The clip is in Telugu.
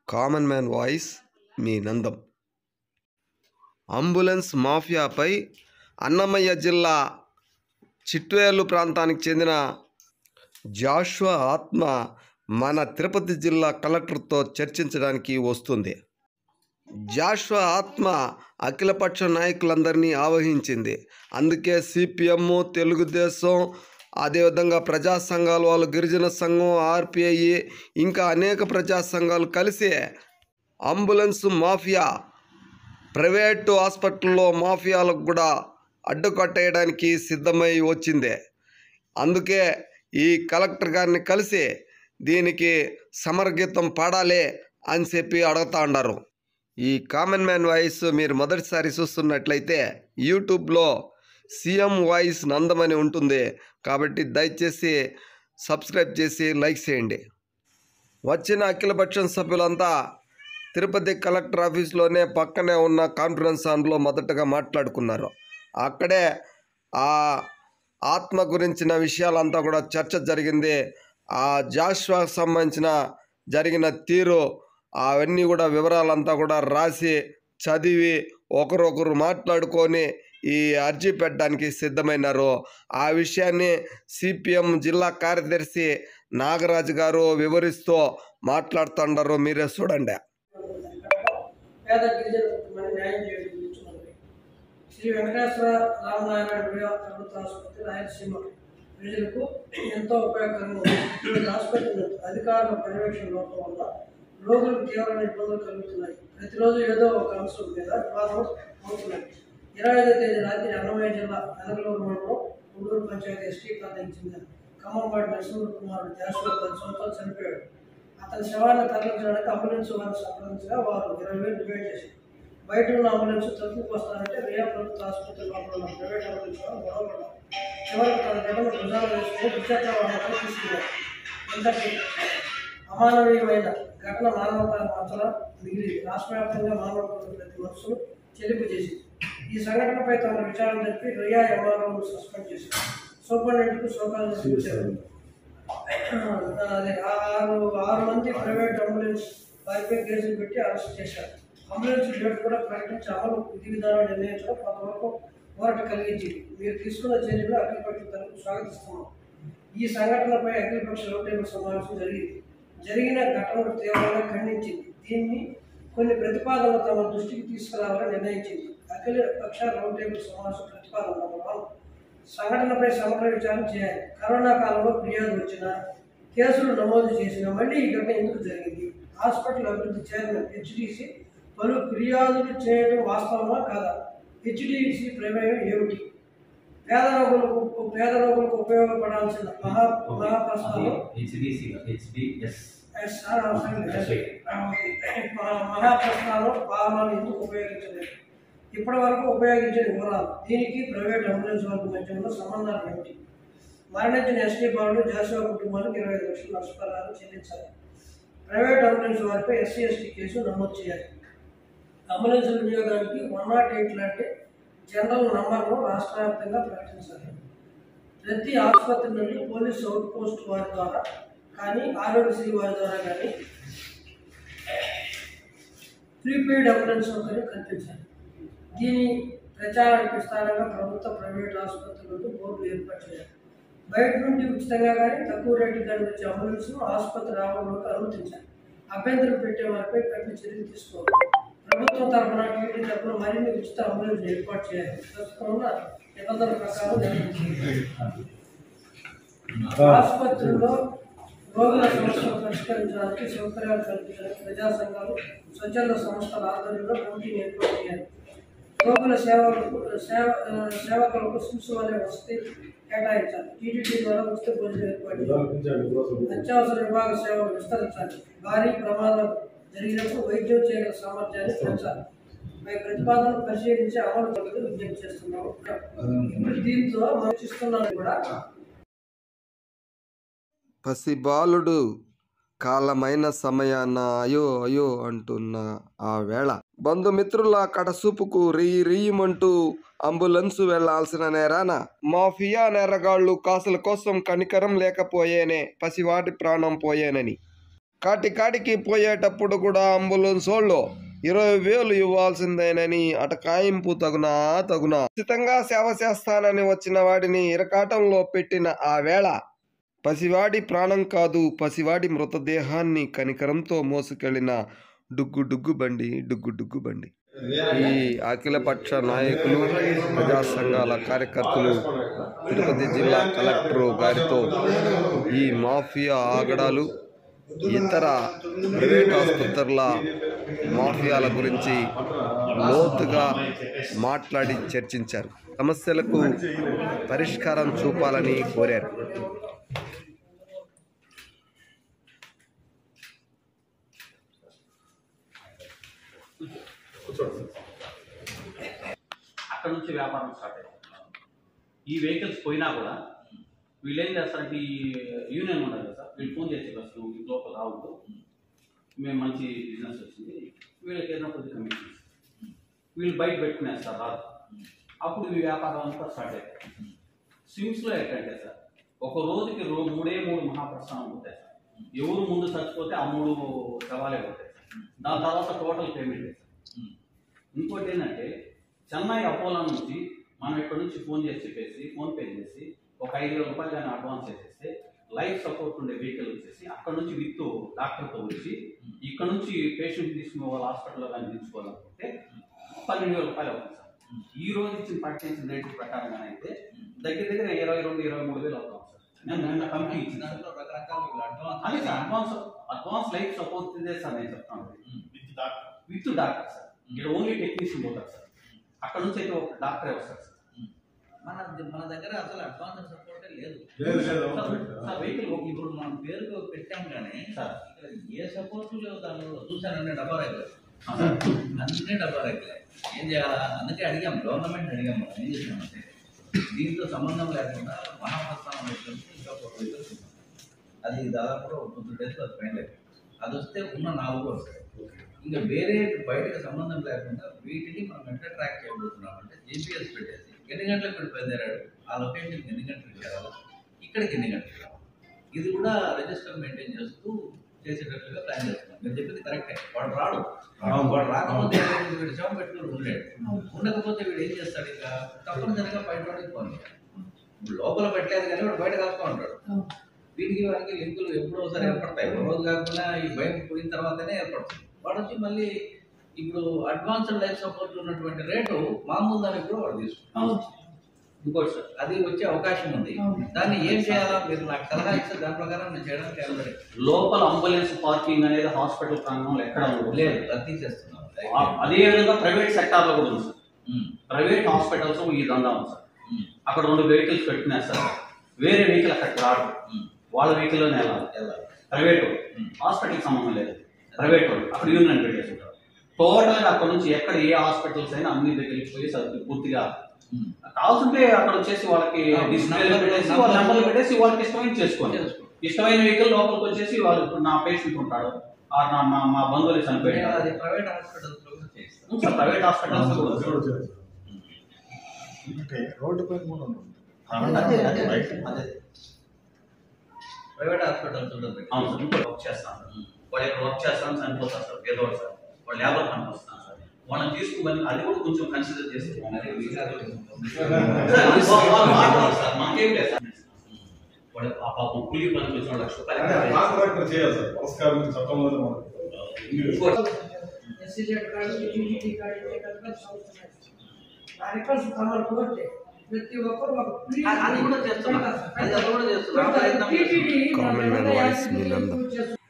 కామన్ మ్యాన్ వాయిస్ మీ నందం అంబులెన్స్ మాఫియాపై అన్నమయ్య జిల్లా చిట్వేలు ప్రాంతానికి చెందిన జాషువా ఆత్మ మన తిరుపతి జిల్లా కలెక్టర్తో చర్చించడానికి వస్తుంది జాషువా ఆత్మ అఖిలపక్ష నాయకులందరినీ ఆవహించింది అందుకే సిపిఎం తెలుగుదేశం అదేవిధంగా ప్రజా సంఘాలు వాళ్ళు గిరిజన సంఘం ఆర్పిఐ ఇంకా అనేక ప్రజా సంఘాలు కలిసి అంబులెన్స్ మాఫియా ప్రైవేటు హాస్పిటల్లో మాఫియాలకు కూడా అడ్డుకట్టేయడానికి సిద్ధమై వచ్చింది అందుకే ఈ కలెక్టర్ గారిని కలిసి దీనికి సమరగీతం పాడాలి అని చెప్పి అడుగుతా ఉన్నారు ఈ కామన్ మ్యాన్ వాయిస్ మీరు మొదటిసారి చూస్తున్నట్లయితే యూట్యూబ్లో సీఎం వాయిస్ నందమని ఉంటుంది కాబట్టి దయచేసి సబ్స్క్రైబ్ చేసి లైక్ చేయండి వచ్చిన అఖిలపక్షం సభ్యులంతా తిరుపతి కలెక్టర్ ఆఫీస్లోనే పక్కనే ఉన్న కాన్ఫరెన్స్ హాల్లో మొదటగా మాట్లాడుకున్నారు అక్కడే ఆ ఆత్మ గురించిన విషయాలంతా కూడా చర్చ జరిగింది ఆ జాష్వాకు సంబంధించిన జరిగిన తీరు అవన్నీ కూడా వివరాలంతా కూడా రాసి చదివి ఒకరొకరు మాట్లాడుకొని ఈ అర్జీ పెట్టడానికి సిద్ధమైనారు ఆ విషయాన్ని సిపిఎం జిల్లా కార్యదర్శి నాగరాజు గారు వివరిస్తూ మాట్లాడుతుండారు మీరే చూడండి పేద గిరిజన కుటుంబాన్ని న్యాయం చేయడం గురించి మనకి శ్రీ వెంకటేశ్వర రామనారాయణ వివేక ప్రభుత్వ ఆసుపత్రి రాయలసీమ ప్రజలకు ఎంతో ఉపయోగకరంగా ఉంది ఈ ఆసుపత్రి అధికారుల పర్యవేక్షణ లోపం వల్ల రోగులకు తీవ్రమైన ఇబ్బందులు కలుగుతున్నాయి ప్రతిరోజు ఏదో ఒక అంశం మీద వివాదం అవుతున్నాయి ఇరవై ఐదో తేదీ రాత్రి అన్నమయ్య జిల్లా వెనగలూరు మండలం ఉండూరు పంచాయతీ ఎస్టీ ప్రాంతానికి చెందిన ఖమ్మంపాటి నరసింహ కుమారుడు జాషువా పది సంవత్సరాలు చనిపోయాడు అతని శవాన్ని తరలించడానికి అంబులెన్స్ వారిని సంప్రదించగా వారు ఇరవై వేలు డివైడ్ చేసి బయట ఉన్న అంబులెన్స్ తరపుకు వస్తారంటే రియా ప్రభుత్వ ఆసుపత్రి లోపల ఉన్న ప్రైవేట్ అంబులెన్స్ వారు గొడవపడ్డారు చివరికి తన జగన్ భుజాలు వేసుకుని ద్విచక్ర వాహనంలో తీసుకున్నారు ఇంతటి అమానవీయమైన ఘటన మానవత మార్చడం మిగిలి రాష్ట్ర వ్యాప్తంగా మానవ ప్రతి మనసును చెలింపు చేసింది ఈ సంఘటనపై తమ విచారణ జరిపి రియా ఎంఆర్ఓను సస్పెండ్ చేశారు సూపరింటెండెంట్కు శోకాలు చూపించారు అదే ఆరు ఆరు మంది ప్రైవేట్ అంబులెన్స్ వారిపై కేసులు పెట్టి అరెస్ట్ చేశారు అంబులెన్స్ డేట్ కూడా ప్రకటించి అమలు విధి విధానాలు నిర్ణయించడం కొంతవరకు పోరాట కలిగించింది మీరు తీసుకున్న చర్యలు అఖిలపక్ష తరపు స్వాగతిస్తున్నాం ఈ సంఘటనపై అఖిలపక్ష రౌండ్ టేబుల్ సమావేశం జరిగింది జరిగిన ఘటనను తీవ్రంగా ఖండించింది దీన్ని కొన్ని ప్రతిపాదనలు తమ దృష్టికి తీసుకురావాలని నిర్ణయించింది అఖిల పక్ష రౌండ్ టేబుల్ సమావేశం ప్రతిపాదన నెంబర్ వన్ సంఘటనపై సమగ్ర విచారణ చేయాలి కరోనా కాలంలో ఫిర్యాదు వచ్చిన కేసులు నమోదు చేసిన మళ్ళీ ఈ ఘటన ఎందుకు జరిగింది హాస్పిటల్ అభివృద్ధి చైర్మన్ హెచ్డిసి పలు ఫిర్యాదులు చేయడం వాస్తవమా కాదా హెచ్డిసి ప్రమేయం ఏమిటి పేద రోగులకు పేద రోగులకు ఉపయోగపడాల్సిన మహా Mahaprasthanam HDC HDS S sir అవసరం లేదు. ఆ, ఓకే. మహా- మహాప్రస్థానం వాహనాలు ఎందుకు ఉపయోగించలేదు ఇప్పటి వరకు ఉపయోగించిన వివరాలు దీనికి ప్రైవేట్ అంబులెన్స్ వారికి మధ్య ఉన్న సంబంధాలు ఏమిటి మరణించిన ఎస్టీ బాబులు జాషువా కుటుంబానికి ఇరవై ఐదు లక్షల నష్టపరిహారం చెల్లించాలి ప్రైవేట్ అంబులెన్స్ వారిపై ఎస్సీ ఎస్టీ కేసు నమోదు చేయాలి అంబులెన్స్ వినియోగానికి వన్ నాట్ ఎయిట్ లాంటి జనరల్ నంబర్ను రాష్ట్ర వ్యాప్తంగా ప్రకటించాలి ప్రతి ఆసుపత్రి నుండి పోలీస్ అవుట్ పోస్ట్ వారి ద్వారా కానీ ఆరోగ్యశ్రీ వారి ద్వారా కానీ ప్రీపెయిడ్ అంబులెన్స్ సౌకర్యం కల్పించాలి దీని ప్రచారానికి విస్తారంగా ప్రభుత్వ ప్రైవేట్ ఆసుపత్రులకు బోర్డులు ఏర్పాటు చేయాలి బయట నుండి ఉచితంగా కానీ తక్కువ రేటుకి కానీ వచ్చే అంబులెన్స్ను ఆసుపత్రి ఆవరణలోకి అనుమతించాలి అభ్యంతరం పెట్టే వారిపై కఠిన చర్యలు తీసుకోవాలి ప్రభుత్వం తరఫున టీడీ తరఫున మరిన్ని ఉచిత అంబులెన్స్ ఏర్పాటు చేయాలి ప్రస్తుతం ఉన్న నిబంధనల ప్రకారం నిర్వహించాలి ఆసుపత్రుల్లో రోగుల సమస్యలు పరిష్కరించడానికి సౌకర్యాలు కల్పించడానికి ప్రజా సంఘాలు స్వచ్ఛంద సంస్థల ఆధ్వర్యంలో కమిటీని ఏర్పాటు చేయాలి రోగుల సేవలకు సేవ ఆ, సేవకులకు శిశువులే వసతి కేటాయించాలి టీటీడీ ద్వారా ఉచిత భోజనం ఏర్పాటు చేయాలి అత్యవసర విభాగ సేవలు విస్తరించాలి భారీ ప్రమాదం జరిగినప్పుడు వైద్యం చేయగల సామర్థ్యాన్ని పెంచాలి పై ప్రతిపాదనలు పరిశీలించి అమలు పనులు విజ్ఞప్తి చేస్తున్నాము ఇప్పుడు దీంతో మనం ఇస్తున్నాను కూడా పసిబాలుడు కాలమైన సమయాన అయో అయో అంటున్న ఆ వేళ బంధుమిత్రుల కడసూపుకు రియ్యి రియ్యమంటూ అంబులెన్స్ వెళ్లాల్సిన నేరాన మాఫియా నేరగాళ్లు కాసుల కోసం కనికరం లేకపోయేనే పసివాటి ప్రాణం పోయేనని కాటి కాటికి పోయేటప్పుడు కూడా అంబులెన్స్ వాళ్ళు ఇరవై వేలు ఇవ్వాల్సిందేనని అటకాయింపు తగునా తగునా ఖచ్చితంగా సేవ చేస్తానని వచ్చిన వాడిని ఇరకాటంలో పెట్టిన ఆ వేళ పసివాడి ప్రాణం కాదు పసివాడి మృతదేహాన్ని కనికరంతో మోసుకెళ్లిన డుగ్గు డుగ్గు బండి డుగ్గు డుగ్గు బండి ఈ అఖిలపక్ష నాయకులు ప్రజా సంఘాల కార్యకర్తలు తిరుపతి జిల్లా కలెక్టర్ గారితో ఈ మాఫియా ఆగడాలు ఇతర ప్రైవేట్ ఆసుపత్రుల మాఫియాల గురించి లోతుగా మాట్లాడి చర్చించారు సమస్యలకు పరిష్కారం చూపాలని కోరారు అక్కడ నుంచి వ్యాపారం స్టార్ట్ అయింది ఈ వెహికల్స్ పోయినా కూడా వీళ్ళు ఏం చేస్తారంటే ఈ యూనియన్ ఉండదు కదా సార్ వీళ్ళు ఫోన్ చేసి అసలు ఈ లోపల రావద్దు మేము మంచి బిజినెస్ వచ్చింది వీళ్ళకి ఏదైనా కొద్ది కమిషన్ వీళ్ళు బయట పెట్టుకునేస్తారు రాదు అప్పుడు ఈ వ్యాపారం అంతా స్టార్ట్ అవుతుంది స్విమ్స్లో ఏంటంటే సార్ ఒక రోజుకి రో మూడే మూడు మహాప్రస్థానం ఉంటాయి సార్ ఎవరు ముందు చచ్చిపోతే ఆ మూడు శవాలే ఉంటాయి సార్ దాని తర్వాత టోటల్ పేమెంట్ సార్ ఇంకోటి ఏంటంటే చెన్నై అపోలో నుంచి మనం ఇక్కడ నుంచి ఫోన్ చేసి చెప్పేసి ఫోన్ పే చేసి ఒక ఐదు వేల రూపాయలు కానీ అడ్వాన్స్ చేసేస్తే లైఫ్ సపోర్ట్ ఉండే వెహికల్ వచ్చేసి అక్కడ నుంచి విత్ డాక్టర్తో వచ్చి ఇక్కడ నుంచి పేషెంట్ తీసుకునే వాళ్ళ హాస్పిటల్లో కానీ తీసుకోవాలనుకుంటే పన్నెండు వేల రూపాయలు అవుతుంది సార్ ఈ రోజు ఇచ్చిన పర్చేసిన రేటు ప్రకారంగా అయితే దగ్గర దగ్గర ఇరవై రెండు ఇరవై మూడు వేలు అవుతాం సార్ నేను నిన్న కంపెనీ ఇచ్చిన దాంట్లో రకరకాల అడ్వాన్స్ అదే sir advance advance life support ఇదే సార్ నేను చెప్తాను విత్ డాక్టర్ సార్ ఇక్కడ ఓన్లీ టెక్నీషియన్ పోతారు సార్ అక్కడ నుంచి అయితే ఒక డాక్టరే వస్తారు సార్ మన మన దగ్గర అసలు అడ్వాన్స్ సపోర్టే లేదు లేదు, లేదు. సార్ వెహికల్ ఇప్పుడు మనం పేరుకు పెట్టాం కానీ సార్. ఇక్కడ ఏ సపోర్ట్ లేవు దానిలో చూసానండి డబ్బా రైతులు ఆ, సార్ అన్నీ డబ్బా రైతులే ఏం చేయాలా అందుకే అడిగాం గవర్నమెంట్ అడిగాం మనం ఏం చేసామంటే దీంతో సంబంధం లేకుండా మహాప్రస్థానం రైతులకు ఇంకా ఒక రైతులు ఉన్నాం. అది దాదాపు ఒక టూ డేస్ అది ఫైనల్ అయిపోయింది అది వస్తే ఉన్న నాలుగు వస్తాయి ఇంకా వేరే బయటకు సంబంధం లేకుండా వీటిని మనం ఎట్లా ట్రాక్ చేయబోతున్నాం అంటే జీపీఎస్ పెట్టేసి ఎన్ని గంటలకు వీడు బయలుదేరాడు ఆ లొకేషన్కి ఎన్ని గంటలకు చేరాలి ఇక్కడికి ఎన్ని గంటలకు రావాలి ఇది కూడా రిజిస్టర్ మెయింటైన్ చేస్తూ చేసేటట్లుగా ప్లాన్ చేస్తున్నాం మీరు చెప్పింది కరెక్టే వాడు రాడు వాడు రాకపోతే ఏమైంది? వీడు శవం పెట్టుకుని ఉండలేడు ఉండకపోతే వీడు ఏం చేస్తాడు ఇంకా తప్పనిసరిగా బయట వాడికి ఫోన్ చేయాలి. ఇప్పుడు లోపల పెట్టలేదు కానీ వాడు బయట కాస్తా ఉంటాడు వీటికి వాడికి లింకులు ఎప్పుడో ఒకసారి ఏర్పడతాయి ఒక రోజు కాకుండా ఈ బయట పోయిన తర్వాతనే ఏర్పడుతుంది వాడు వచ్చి మళ్ళీ ఇప్పుడు అడ్వాన్స్డ్ లైఫ్ సపోర్ట్ ఉన్నటువంటి రేటు మామూలు దానికి కూడా వాడు తీసుకుంటాడు ఇంకోటి సార్ అది వచ్చే అవకాశం ఉంది దాన్ని ఏం చేయాలా మీరు నాకు సలహా ఇస్తే దాని ప్రకారం నేను చేయడానికి ఏర్పడి లోపల అంబులెన్స్ పార్కింగ్ అనేది హాస్పిటల్ ప్రాంగణంలో ఎక్కడ ఉండదు లేదు అది తీసేస్తున్నాం ఆ- అదే విధంగా ప్రైవేట్ సెక్టార్ లో కూడా ఉంది సార్ ఉమ్, ప్రైవేట్ హాస్పిటల్స్ ఈ దందా ఉంది సార్ ఉమ్, అక్కడ రెండు వెహికల్స్ పెట్టినేస్తారు వేరే వెహికల్ అక్కడికి రాడు ఉమ్. వాళ్ళ వెహికల్లోనే వెళ్ళాలి వెళ్ళాలి. Private um. హాస్పిటల్కి సంబంధం లేదు ప్రైవేట్ వాళ్ళు అక్కడ యూనియన్ పెట్టేసుకుంటారు టోటల్ గా అక్కడ నుంచి ఎక్కడ ఏ హాస్పిటల్స్ అయినా అన్ని దగ్గరికి పోయి సర్ది పూర్తిగా ఉమ్. కావాల్సింటే అక్కడ వచ్చేసి వాళ్ళకి ఆ, డిస్ప్లే నంబర్ పెట్టేసి నంబర్ వాళ్ళ నెంబర్లు పెట్టేసి వాళ్ళకి ఇష్టమైన చేసుకోండి చేసుకో. ఇష్టమైన వెహికల్ లోపలికి వచ్చేసి వాళ్ళు ఇప్పుడు నా పేషెంట్ ఉంటాడు ఆ నా మా మా బంధువులు చనిపోయాడు అది ప్రైవేట్ హాస్పిటల్స్ లో కూడా చేస్తాం సార్ ప్రైవేట్ హాస్పిటల్స్ కూడా ఉంది సార్. అంటే రోడ్డు పైన కూడా ఉంది. అదే, అదే, అదే. ప్రైవేట్ హాస్పిటల్స్ కూడా పెట్టాం. అవును సార్ ఇంకో వర్క్ చేస్తాను సార్ వాళ్ళు ఇక్కడ వర్క్ చేస్తాను చనిపోతారు సార్ పేదవాడు సార్ వాళ్ళు లేబర్ పనికి వస్తాను సార్ వాళ్ళని తీసుకుని అది కూడా కొంచెం కన్సిడర్ చేస్తే మరి బాగుంటుంది. వీసాలు సార్, వాళ్ళు- వాళ్ళు మాట్లాడాలి సార్ మాకేం లేదు సార్ వాళ్ళు ఆ పాపం కూలీ పనికి వచ్చిన లక్ష అంటే రూపాయలు మాకు కూడా ఇక్కడ చేయాలి సార్ పురస్కారం చట్టంలో మనకు ఇంకోటి ఎస్సీజెడ్ కార్డు యూజీటీ కార్డు ఇచ్చే కనుక సంవత్సరం ఆ రికార్డ్స్ కమలు కోరితే ప్రతి ఒక్కరు ఒక ప్రీ అది కూడా చేస్తున్నాం. అది అది కూడా చేస్తున్నాం. టీటీడీ Common man voice, మీరందరూ.